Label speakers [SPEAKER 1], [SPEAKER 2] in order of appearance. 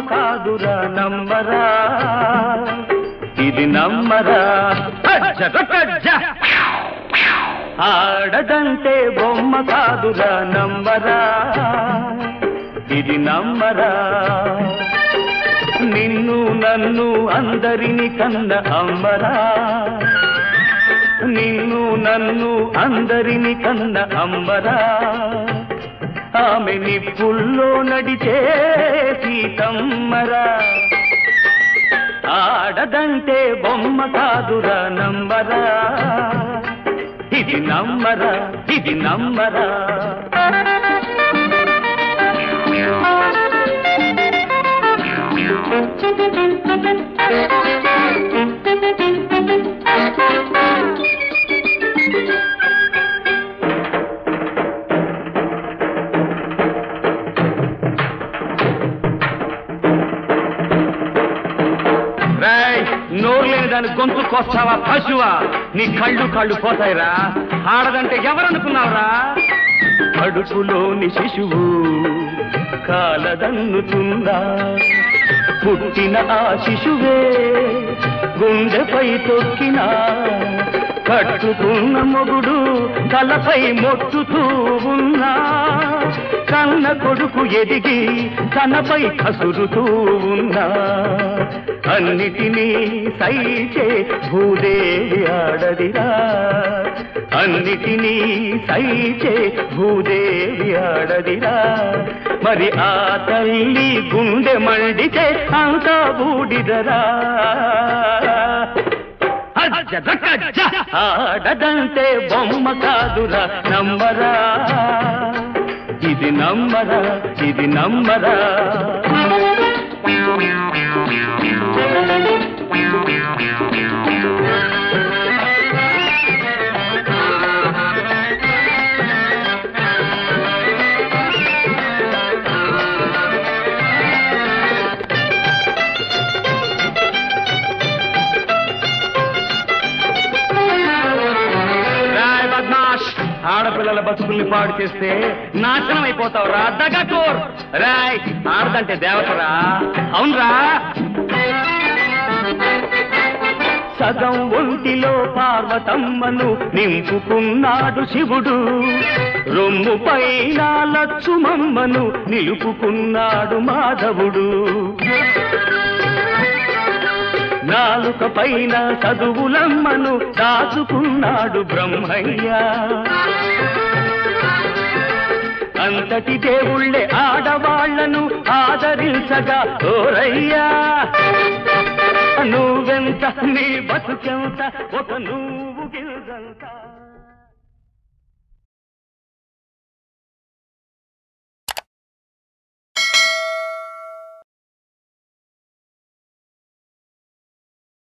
[SPEAKER 1] కాదురా నమ్మరా ఇది నమ్మరా అజ్జ కొట్టజ్జ. ఆడదంటే బొమ్మ కాదురా నమ్మరా ఇది నమ్మరా నిన్ను నన్ను అందరిని కన్న అమ్మరా నిన్ను నన్ను అందరిని కన్న అమ్మరా ఆమె నిప్పుల్లో నడిచే సీతమ్మరా ఆడదంటే బొమ్మ కాదురా నమ్మరా ఇది నమ్మరా ఇది నమ్మరా రాయ్ నోరు లేని దాని గొంతు కోస్తావా పశువా నీ కళ్ళు కళ్ళు పోతాయిరా ఆడదంటే ఎవరనుకున్నావురా కడుపులోని శిశువు కాలదన్నుతుందా పుట్టిన ఆ శిశువే గుండెపై తొక్కినా కట్టుకున్న మొగుడు తలపై మొట్టుతూ ఉన్నా కన్న కొడుకు ఎదిగి తనపై కసురుతూ ఉన్నా అన్నిటినీ సైచే భూదేవి ఆడదిరా అన్నిటినీ సైచే భూదేవి ఆడదిరా మరి ఆ తల్లి గుండె మండితే అంతా బూడిదరా అజ్జదకజ్జ. ఆడదంటే బొమ్మ కాదురా నమ్మరా ఇది నమ్మరా ఇది నమ్మరా రాయ్ బద్మాష్ ఆడపిల్లల బతుకుల్ని పాడు చేస్తే నాశనం అయిపోతావు రా దగకోర్ రాయ్ ఆడదంటే దేవతరా అవునరా సగం ఒంటిలో పార్వతమ్మను నింపుకున్నాడు శివుడు రొమ్ము పైన లచ్చుమమ్మను నిలుపుకున్నాడు మాధవుడు నాలుక పైన చదువులమ్మను దాచుకున్నాడు బ్రహ్మయ్య అంతటి దేవుళ్ళే ఆడవాళ్లను ఆదరించగా ఓరయ్యా నువ్వెంత నీ బతుకెంత ఒక నువ్వు గిల్దంతా